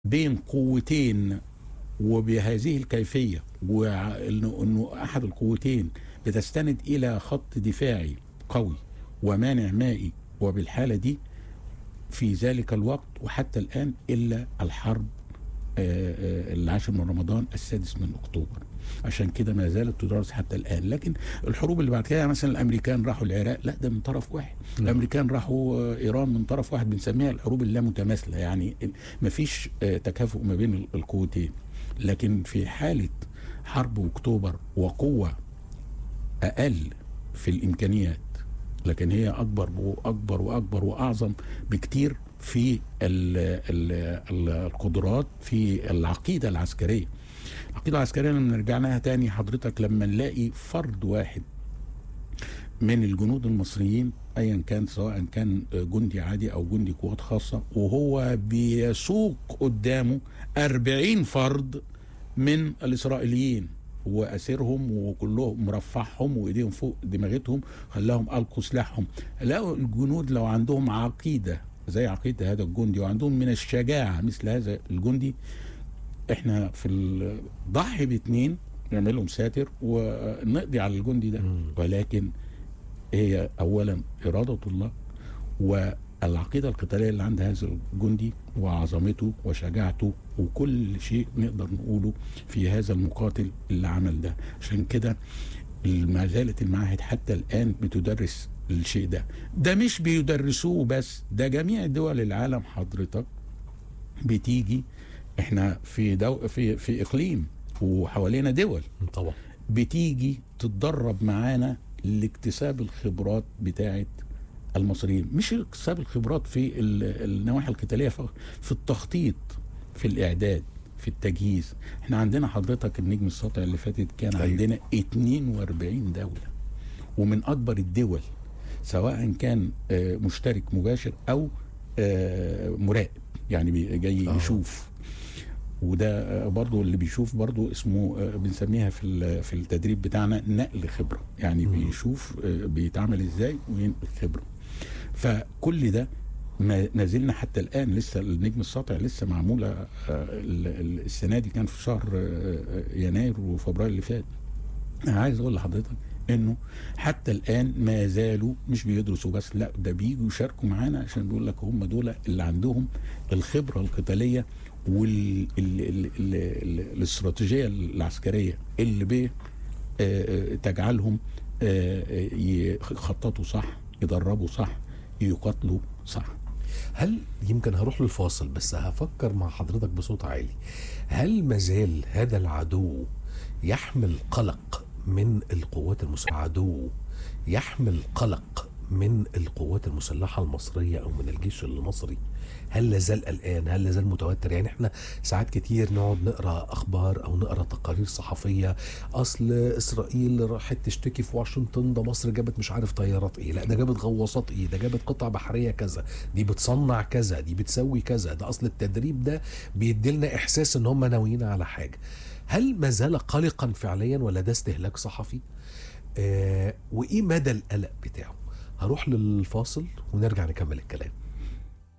بين قوتين وبهذه الكيفيه وانه انه احد القوتين بتستند الى خط دفاعي قوي ومانع مائي وبالحاله دي في ذلك الوقت وحتى الان الا الحرب آه، آه، العاشر من رمضان السادس من اكتوبر عشان كده ما زالت تدرس حتى الان لكن الحروب اللي بعد كده مثلا الامريكان راحوا العراق لا ده من طرف واحد نعم. الامريكان راحوا آه، ايران من طرف واحد بنسميها الحروب اللامتماثله يعني ما فيش تكافؤ ما بين القوتين لكن في حاله حرب اكتوبر وقوه اقل في الامكانيات لكن هي اكبر واكبر واكبر واعظم بكتير في ال ال ال القدرات في العقيده العسكريه العقيده العسكريه لما نرجع لها تاني حضرتك لما نلاقي فرد واحد من الجنود المصريين ايا كان سواء كان جندي عادي او جندي قوات خاصه وهو بيسوق قدامه أربعين فرد من الاسرائيليين واسرهم وكلهم مرفعهم وايديهم فوق دماغتهم خلاهم القوا سلاحهم لقوا الجنود لو عندهم عقيده زي عقيده هذا الجندي وعندهم من الشجاعه مثل هذا الجندي احنا في الضحي باثنين نعمل لهم ساتر ونقضي على الجندي ده ولكن هي اولا اراده الله والعقيده القتاليه اللي عند هذا الجندي وعظمته وشجاعته وكل شيء نقدر نقوله في هذا المقاتل اللي عمل ده عشان كده ما زالت المعاهد حتى الان بتدرس الشيء ده ده مش بيدرسوه بس ده جميع دول العالم حضرتك بتيجي احنا في دو في في اقليم وحوالينا دول طبعا بتيجي تتدرب معانا لاكتساب الخبرات بتاعه المصريين مش اكتساب الخبرات في النواحي القتاليه في التخطيط في الاعداد في التجهيز احنا عندنا حضرتك النجم الساطع اللي فاتت كان أيوه. عندنا 42 دوله ومن اكبر الدول سواء كان مشترك مباشر او مراقب يعني جاي يشوف وده برضو اللي بيشوف برضو اسمه بنسميها في في التدريب بتاعنا نقل خبره يعني م. بيشوف بيتعمل ازاي وينقل خبره فكل ده ما زلنا حتى الان لسه النجم الساطع لسه معموله السنه دي كان في شهر يناير وفبراير اللي فات انا عايز اقول لحضرتك انه حتى الان ما زالوا مش بيدرسوا بس لا ده بيجوا يشاركوا معانا عشان بيقول لك هم دول اللي عندهم الخبره القتاليه والاستراتيجيه العسكريه اللي بي تجعلهم يخططوا صح يدربوا صح يقاتلوا صح هل يمكن هروح للفاصل بس هفكر مع حضرتك بصوت عالي هل مازال هذا العدو يحمل قلق من القوات المسلحة عدو يحمل قلق من القوات المسلحة المصرية أو من الجيش المصري هل لازال قلقان هل لازال متوتر يعني احنا ساعات كتير نقعد نقرا اخبار او نقرا تقارير صحفيه اصل اسرائيل راحت تشتكي في واشنطن ده مصر جابت مش عارف طيارات ايه لا ده جابت غواصات ايه ده جابت قطع بحريه كذا دي بتصنع كذا دي بتسوي كذا ده اصل التدريب ده بيديلنا احساس ان هم ناويين على حاجه هل ما زال قلقا فعليا ولا ده استهلاك صحفي آه وايه مدى القلق بتاعه هروح للفاصل ونرجع نكمل الكلام